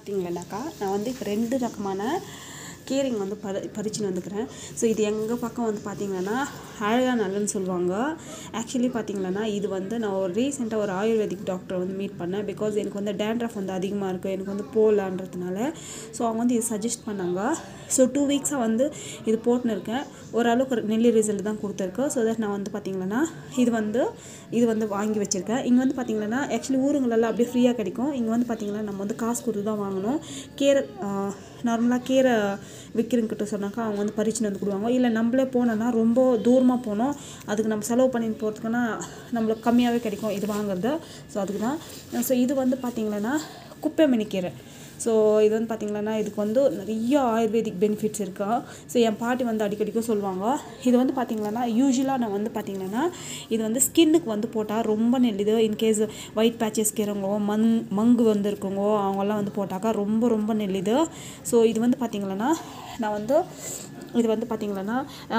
பார்த்தீங்கன்னாக்கா நான் வந்து இப்போ ரெண்டு ரகமான கீரைங்க வந்து பறி பறிச்சுன்னு வந்துக்கிறேன் ஸோ இது எங்கள் பக்கம் வந்து பார்த்தீங்கன்னா அழகா நல்லன்னு சொல்லுவாங்க ஆக்சுவலி பார்த்தீங்கன்னா இது வந்து நான் ஒரு ரீசெண்டாக ஒரு ஆயுர்வேதிக் டாக்டர் வந்து மீட் பண்ணேன் பிகாஸ் எனக்கு வந்து டேண்ட்ரஃப் வந்து அதிகமாக இருக்குது எனக்கு வந்து போகலான்றதுனால ஸோ அவங்க வந்து இது சஜஸ்ட் பண்ணாங்க ஸோ டூ வீக்ஸாக வந்து இது போட்டுன்னு இருக்கேன் ஓரளவுக்கு நெல்லி ரிசல்ட் தான் கொடுத்துருக்கு ஸோ தட் நான் வந்து பார்த்தீங்கன்னா இது வந்து இது வந்து வாங்கி வச்சுருக்கேன் இங்கே வந்து பார்த்தீங்கன்னா ஆக்சுவலி ஊருங்களெல்லாம் அப்படியே ஃப்ரீயாக கிடைக்கும் இங்கே வந்து பார்த்தீங்கன்னா நம்ம வந்து காசு கொடுத்து தான் வாங்கணும் கீரை நார்மலாக கீரை விற்கிறங்கிட்ட சொன்னாக்கா அவங்க வந்து பறிச்சுன்னு வந்து கொடுவாங்க இல்லை நம்மளே போனோன்னா ரொம்ப தூரமாக போனோம் அதுக்கு நம்ம செலவு பண்ணிட்டு போகிறதுக்குன்னா நம்மளுக்கு கம்மியாகவே கிடைக்கும் இது வாங்குறது ஸோ அதுக்கு தான் ஸோ இது வந்து பார்த்திங்கன்னா குப்பைமணி கீரை ஸோ இது வந்து பார்த்திங்கன்னா இதுக்கு வந்து நிறைய ஆயுர்வேதிக் பெனிஃபிட்ஸ் இருக்கா ஸோ என் பாட்டி வந்து அடிக்கடிக்கும் சொல்லுவாங்க இது வந்து பார்த்திங்கன்னா யூஸ்வலாக நான் வந்து பார்த்திங்கன்னா இது வந்து ஸ்கின்னுக்கு வந்து போட்டால் ரொம்ப நெல்லுது இன்கேஸ் ஒயிட் பேச்சஸ் இருக்கிறவங்க மங் மங்கு வந்து இருக்கவங்க அவங்கெல்லாம் வந்து போட்டாக்கா ரொம்ப ரொம்ப நெல்லுது ஸோ இது வந்து பார்த்திங்கன்னா நான் வந்து இது வந்து பார்த்திங்கன்னா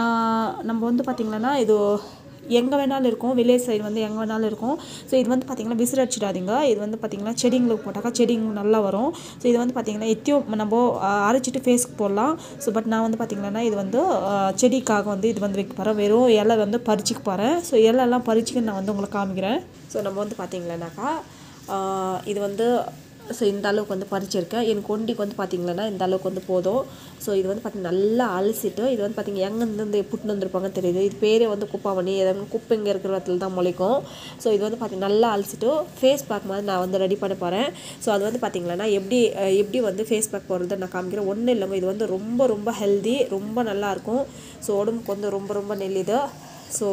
நம்ம வந்து பார்த்திங்கன்னா இது எங்கே வேணாலும் இருக்கும் வில்லேஜ் சைடு வந்து எங்கே வேணாலும் இருக்கும் ஸோ இது வந்து பார்த்திங்கன்னா விசிறு அடிச்சிடாதீங்க இது வந்து பார்த்திங்கன்னா செடிங்களுக்கு போட்டாக்கா செடிங்க நல்லா வரும் ஸோ இது வந்து பார்த்திங்கன்னா எத்தியும் நம்ம அஹ், அரைச்சிட்டு ஃபேஸ்க்கு போடலாம் ஸோ பட் நான் வந்து பார்த்திங்கன்னா இது வந்து அஹ், செடிக்காக வந்து இது வந்து வைக்க போகிறேன் வெறும் இலை வந்து பறிச்சுக்க போகிறேன் ஸோ இலையெல்லாம் பறிச்சுக்க நான் வந்து உங்களுக்கு காமிக்கிறேன் ஸோ நம்ம வந்து பார்த்திங்கன்னாக்கா ஆஹ், இது வந்து ஸோ இந்த அளவுக்கு வந்து பறிச்சிருக்கேன் எனக்கு ஒண்டிக்கு வந்து பார்த்திங்கன்னா இந்த அளவுக்கு வந்து போதும் ஸோ இது வந்து பார்த்திங்கன்னா நல்லா அலசிட்டு இது வந்து பார்த்திங்க எங்கேருந்து புட்டுன்னு வந்திருப்பாங்க தெரியுது இது பேரே வந்து குப்பாவணி எதாவது குப்பைங்க இருக்கிற இடத்துல தான் முளைக்கும் ஸோ இது வந்து பார்த்திங்கன்னா நல்லா அலசிட்டு ஃபேஸ் பேக் மாதிரி நான் வந்து ரெடி பண்ண போகிறேன் ஸோ அது வந்து பார்த்திங்கன்னா எப்படி அஹ், எப்படி வந்து ஃபேஸ் பேக் போடுறது நான் காமிக்கிறேன் ஒன்றும் இல்லைங்க இது வந்து ரொம்ப ரொம்ப ஹெல்தி ரொம்ப நல்லாயிருக்கும் ஸோ உடம்புக்கு வந்து ரொம்ப ரொம்ப நெல்லிது ஸோ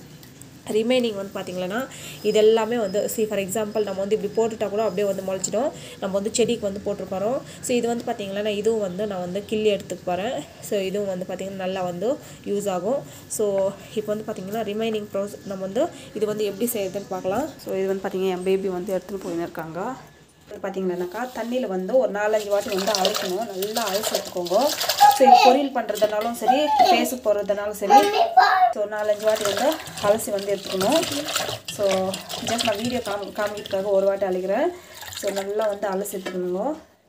ரிமைனிங் வந்து பார்த்திங்கன்னா இது எல்லாமே வந்து சி ஃபார் எக்ஸாம்பிள் நம்ம வந்து இப்படி போட்டுட்டா கூட அப்படியே வந்து முளைச்சிடும் நம்ம வந்து செடிக்கு வந்து போட்டிருப்போம் ஸோ இது வந்து பார்த்திங்கன்னா இதுவும் வந்து நான் வந்து கிள்ளி எடுத்துக்க போகிறேன் ஸோ இதுவும் வந்து பார்த்திங்கன்னா நல்லா வந்து யூஸ் ஆகும் ஸோ இப்போ வந்து பார்த்திங்கன்னா ரிமைனிங் ப்ரோஸ் நம்ம வந்து இது வந்து எப்படி செய்யுதுன்னு பார்க்கலாம் ஸோ இது வந்து பார்த்திங்கன்னா என் பேபி வந்து எடுத்துகிட்டு போயின்னு இருக்காங்க இது பார்த்தீங்கன்னாக்கா தண்ணியில் வந்து ஒரு நாலஞ்சு வாட்டி வந்து அழைக்கணும் நல்லா அழைச்சி எடுத்துக்கோங்க ஸோ இது பொரியல் பண்ணுறதுனாலும் சரி ஃபேஸுக்கு போடுறதுனாலும் சரி ஸோ நாலஞ்சு வாட்டி வந்து அலசி வந்து எடுத்துக்கணும் ஸோ ஜஸ்ட் நான் வீடியோ காமி காமிக்கிறதுக்காக ஒரு வாட்டி அழைக்கிறேன் ஸோ நல்லா வந்து அலசி எடுத்துக்கணுங்க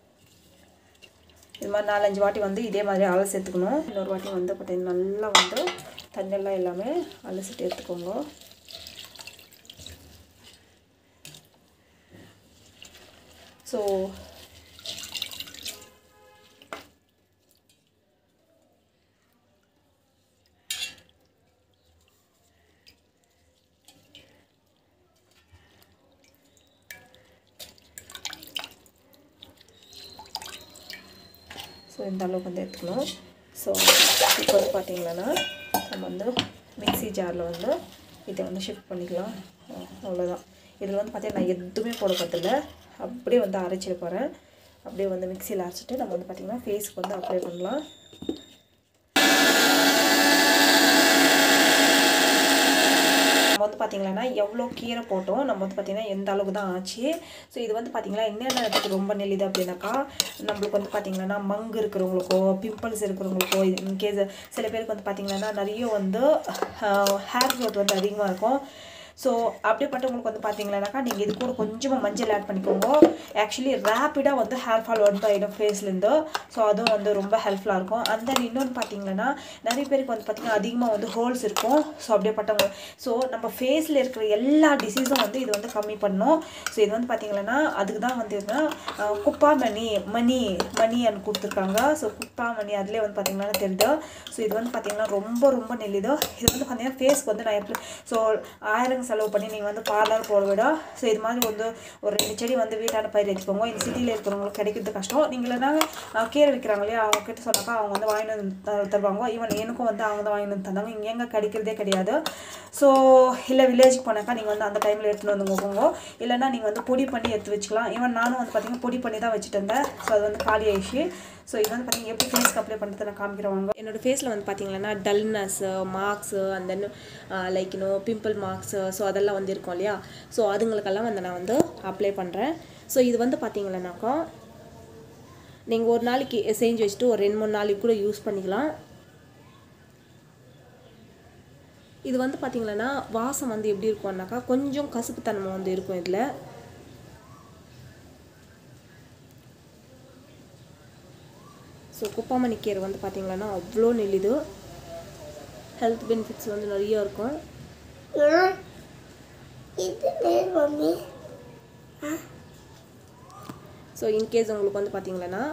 இது மாதிரி நாலஞ்சு வாட்டி வந்து இதே மாதிரி அலசி எடுத்துக்கணும் இன்னொரு வாட்டி வந்து பார்த்தீங்கன்னா நல்லா வந்து தண்ணெல்லாம் எல்லாமே அலசிட்டு எடுத்துக்கோங்க ஸோ ஸோ இந்த அளவுக்கு வந்து எடுத்துக்கணும் ஸோ இப்போ வந்து பார்த்தீங்கன்னா நம்ம வந்து மிக்ஸி ஜாரில் வந்து இதை வந்து ஷிஃப்ட் பண்ணிக்கலாம் அவ்வளோதான் இதில் வந்து பார்த்தீங்கன்னா நான் எதுவுமே போட பார்த்தில்ல அப்படியே வந்து அரைச்சிட போகிறேன் அப்படியே வந்து மிக்சியில் அரைச்சிட்டு நம்ம வந்து பார்த்திங்கன்னா ஃபேஸ்க்கு வந்து அப்ளை பண்ணலாம் நம்ம வந்து பார்த்திங்கன்னா எவ்வளோ கீரை போட்டோம் நம்ம வந்து பார்த்திங்கன்னா எந்த அளவுக்கு தான் ஆச்சு ஸோ இது வந்து பார்த்திங்கன்னா என்னென்ன இடத்துக்கு ரொம்ப நெல்லிது அப்படின்னாக்கா நம்மளுக்கு வந்து பார்த்திங்கன்னா மங்கு இருக்கிறவங்களுக்கோ பிம்பிள்ஸ் இருக்கிறவங்களுக்கோ இன்கேஸ் சில பேருக்கு வந்து பார்த்திங்கன்னா நிறைய வந்து ஹேர் க்ரோத் வந்து அதிகமாக இருக்கும் ஸோ அப்படிப்பட்டவங்களுக்கு வந்து பார்த்தீங்கன்னாக்கா நீங்கள் இது கூட கொஞ்சமாக மஞ்சள் ஆட் பண்ணிக்கோங்க ஆக்சுவலி ரேப்பிடாக வந்து ஹேர் ஃபால் வந்து ஆகிடும் ஃபேஸ்லேருந்து ஸோ அதுவும் வந்து ரொம்ப ஹெல்ப்ஃபுல்லாக இருக்கும் அண்ட் தென் இன்னொன்று பார்த்தீங்கன்னா நிறைய பேருக்கு வந்து பார்த்திங்கன்னா அதிகமாக வந்து ஹோல்ஸ் இருக்கும் ஸோ அப்படியேப்பட்டவங்க ஸோ நம்ம ஃபேஸில் இருக்கிற எல்லா டிசீஸும் வந்து இது வந்து கம்மி பண்ணும் ஸோ இது வந்து பார்த்திங்கன்னா அதுக்கு தான் வந்து இதுனா குப்பா மணி மணி மணி அன்னு கொடுத்துருக்காங்க ஸோ குப்பா மணி அதிலே வந்து பார்த்திங்கன்னா தெரியுது ஸோ இது வந்து பார்த்திங்கன்னா ரொம்ப ரொம்ப நெல்லுது இது வந்து பார்த்திங்கன்னா ஃபேஸ்க்கு வந்து நான் எப்படி ஸோ ஆயிரம் செலவு பண்ணி நீங்கள் வந்து பார்லர் போட விட ஸோ இது மாதிரி வந்து ஒரு ரெண்டு செடி வந்து வீட்டான பயிர் வச்சுக்கோங்க இந்த சிட்டியில் இருக்கிறவங்களுக்கு கிடைக்கிறது கஷ்டம் நீங்கள் இல்லைனா அஹ், கீரை விற்கிறாங்க இல்லையா அவங்க கிட்ட சொன்னாக்கா அவங்க வந்து வாங்கிட்டு வந்து த- தருவாங்க ஈவன் எனக்கும் வந்து அவங்க தான் வாங்கிட்டு வந்து தந்தாங்க இங்கே எங்கே கிடைக்கிறதே கிடையாது ஸோ இல்லை வில்லேஜுக்கு போனாக்கா நீங்கள் வந்து அந்த டைமில் எடுத்துகிட்டு வந்து போங்க இல்லைன்னா நீங்கள் வந்து பொடி பண்ணி எடுத்து வச்சுக்கலாம் ஈவன் நானும் வந்து பார்த்தீங்கன்னா பொடி பண்ணி தான் வச்சுட்டு இருந்தேன் ஸோ அது வந்து காலி ஆயிடுச்சு ஸோ இது வந்து பார்த்தீங்கன்னா எப்படி ஃபேஸ்க்கு அப்ளை பண்ணுறது நான் காமிக்கிறவங்க என்னோட ஃபேஸில் வந்து பார்த்தீங்கன்னா dullness marks and then like இன்னும் பிம்பிள் மார்க்ஸு ஸோ அதெல்லாம் வந்து இருக்கும் இல்லையா ஸோ அதுங்களுக்கெல்லாம் வந்து நான் வந்து அப்ளை பண்ணுறேன் ஸோ இது வந்து பார்த்தீங்கன்னாக்கா நீங்கள் ஒரு நாளைக்கு செஞ்சு வச்சுட்டு ஒரு ரெண்டு மூணு நாளைக்கு கூட யூஸ் பண்ணிக்கலாம் இது வந்து பார்த்தீங்கன்னா வாசம் வந்து எப்படி இருக்கும்னாக்கா கொஞ்சம் கசப்புத்தன்மை வந்து இருக்கும் இதில் ஸோ குப்பாமணி கீரை வந்து பார்த்தீங்கன்னா அவ்வளோ நெல்லிது ஹெல்த் பெனிஃபிட்ஸ் வந்து நிறைய இருக்கும் நான் இது நேர் மம்மி ஸோ இன்கேஸ் உங்களுக்கு வந்து பார்த்தீங்கன்னா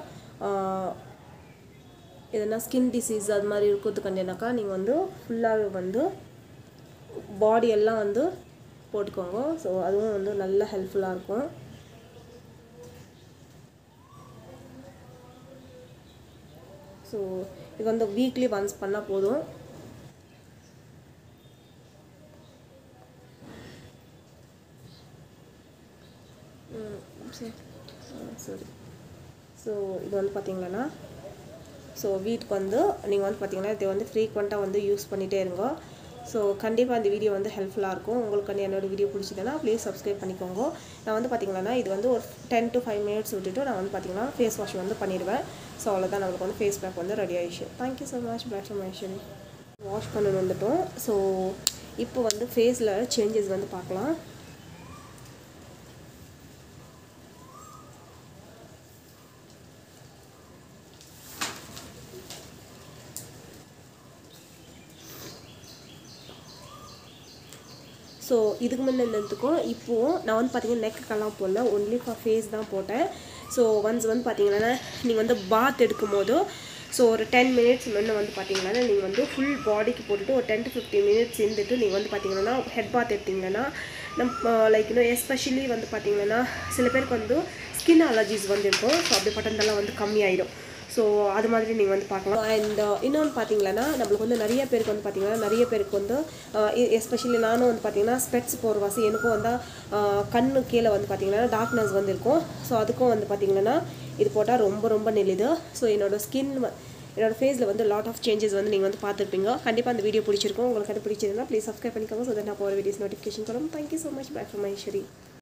எதனா ஸ்கின் டிசீஸ் அது மாதிரி இருக்கிறதுக்காண்டினாக்கா நீங்கள் வந்து ஃபுல்லாகவே வந்து பாடி எல்லாம் வந்து போட்டுக்கோங்க ஸோ அதுவும் வந்து நல்ல ஹெல்ப்ஃபுல்லாக இருக்கும் ஸோ இது வந்து வீக்லி ஒன்ஸ் பண்ணால் போதும் சரி சரி ஸோ இது வந்து பார்த்தீங்கன்னா ஸோ வீட்டுக்கு வந்து நீங்கள் வந்து பார்த்தீங்கன்னா இதை வந்து ஃப்ரீக்வெண்ட்டாக வந்து யூஸ் பண்ணிகிட்டே இருங்க ஸோ கண்டிப்பாக இந்த வீடியோ வந்து ஹெல்ப்ஃபுல்லாக இருக்கும் உங்களுக்கு வந்து என்னோட வீடியோ பிடிச்சதுன்னா ப்ளீஸ் சப்ஸ்கிரைப் பண்ணிக்கோங்க நான் வந்து பார்த்தீங்கன்னா இது வந்து ஒரு டென் டு ஃபைவ் மினிட்ஸ் விட்டுட்டு நான் வந்து பார்த்தீங்கன்னா ஃபேஸ் வாஷ் வந்து பண்ணிடுவேன் ஸோ அவ்வளோதான் நம்மளுக்கு வந்து ஃபேஸ் பேக் வந்து ரெடி ஆயிடுச்சு தேங்க்யூ ஸோ மச் பிளாக் மகேஸ்வரி வாஷ் பண்ணணும் வந்துட்டோம் ஸோ இப்போ வந்து ஃபேஸில் சேஞ்சஸ் வந்து பார்க்கலாம் ஸோ இதுக்கு முன்னே இருந்ததுக்கும் இப்போவும் நான் வந்து பார்த்தீங்கன்னா நெக்குக்கெல்லாம் போடல ஒன்லி ஃபார் ஃபேஸ் தான் போட்டேன் ஸோ ஒன்ஸ் வந்து பார்த்தீங்கன்னா நீங்கள் வந்து பாத் எடுக்கும் போது ஸோ ஒரு டென் மினிட்ஸ் முன்னே வந்து பார்த்தீங்கன்னா நீங்கள் வந்து ஃபுல் பாடிக்கு போட்டுட்டு ஒரு டென் டு ஃபிஃப்டீன் மினிட்ஸ் இருந்துட்டு நீங்கள் வந்து பார்த்தீங்கன்னா ஹெட் பாத் எடுத்தீங்கன்னா நம்ம லைக் இன்னும் எஸ்பெஷலி வந்து பார்த்தீங்கன்னா சில பேருக்கு வந்து ஸ்கின் அலர்ஜிஸ் வந்து இருக்கும் ஸோ அப்படிப்பட்டதெல்லாம் வந்து கம்மியாயிடும் ஸோ அது மாதிரி நீங்கள் வந்து பார்க்கலாம் அண்ட் இன்னொன்று பார்த்தீங்கன்னா நம்மளுக்கு வந்து நிறைய பேருக்கு வந்து பார்த்தீங்கன்னா நிறைய பேருக்கு வந்து எஸ்பெஷலி நானும் வந்து பார்த்தீங்கன்னா ஸ்பெட்ஸ் போகிற வாசி எனக்கும் வந்து அஹ், கண்ணு கீழே வந்து பார்த்தீங்கன்னா டார்க்னஸ் வந்து இருக்கும் ஸோ அதுக்கும் வந்து பார்த்தீங்கன்னா இது போட்டால் ரொம்ப ரொம்ப நெல்லுது ஸோ என்னோட ஸ்கின் என்னோட ஃபேஸில் வந்து லாட் ஆஃப் சேஞ்சஸ் வந்து நீங்கள் வந்து பார்த்துருப்பீங்க கண்டிப்பாக அந்த வீடியோ பிடிச்சிருக்கும் உங்களுக்கு அது பிடிச்சிருந்தா ப்ளீஸ் சப்ஸ்கிரைப் பண்ணிக்கோங்க ஸோ தட் நான் போகிற வீடியோஸ் நோட்டிஃபிகேஷன் வரும் thank you so much back from மைஸ்வரி